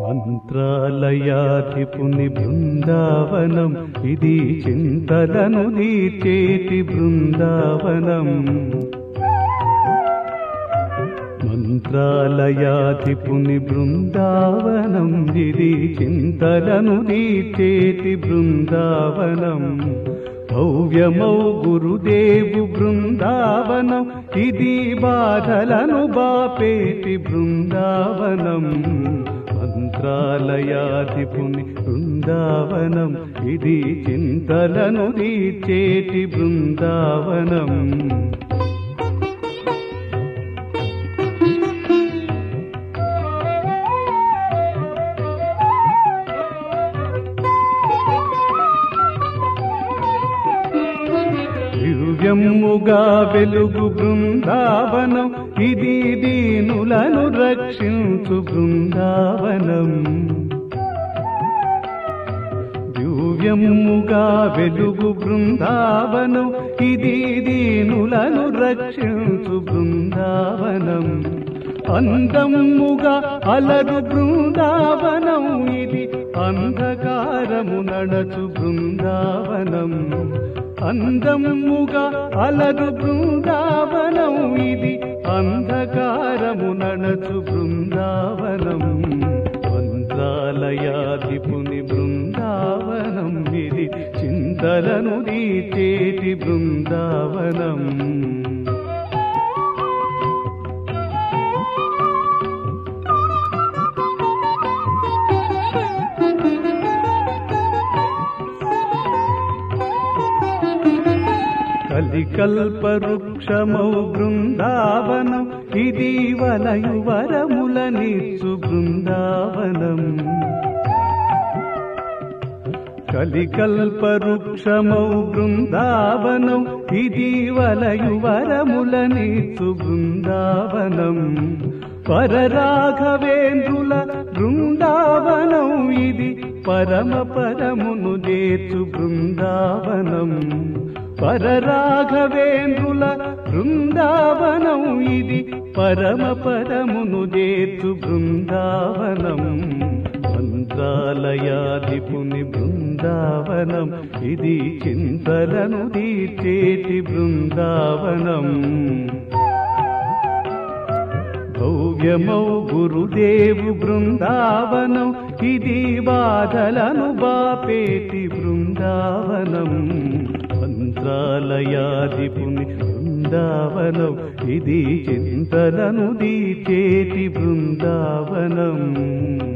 మంత్రాలయాధిపుని బృందావనం ఇది చింతలను తీర్చేటి బృందావనం మంత్రాలయాధిపుని బృందావనం ఇది చింతలను తీర్చేటి బృందావనం భవ్యమౌ గురుదేవు బృందావనం ఇది బాధలను బాపేటి బృందావనం మంత్రాలయాధిపుని బృందావనం ఇది చింతలను తీర్చేటి బృందావనం దివ్యముగా వెలుగు బృందావనం ఇది దీనులను రక్షించు బృందావనం దివ్యముగా వెలుగు బృందావనం ఇది దీనులను రక్షించు బృందావనం అందముగా అలరు బృందావనం ఇది అంధకారము నడచు బృందావనం అందముగా అలరు బృందావనం ఇది అంధకారము నడచు బృందావనం మంత్రాలయాధిపుని బృందావనం ఇది చింతలను తీర్చేటి బృందావనం కలికల్పవృక్షమౌ బృందావనం ఇది వలయు వరముల నిచ్చు బృందావనం కలికల్పవృక్షమౌ బృందావనం ఇది వలయు వరముల నిచ్చు బృందావనం పరరాఘవేంద్రుల బృందావనం ఇది పరమ పరమును దేచు బృందావనం పరరాఘవేంద్రుల బృందావనం ఇది పరమ పరమును దేతు బృందావనం మంత్రాలయాధిపుని బృందావనం ఇది చింతలను తీర్చేటి బృందావనం భవ్యమౌ గురుదేవు బృందావనం ఇది బాధలను బాపేటి బృందావనం మంత్రాలయాధిపుని బృందావనం ఇది చింతలను దీచేటి బృందావనం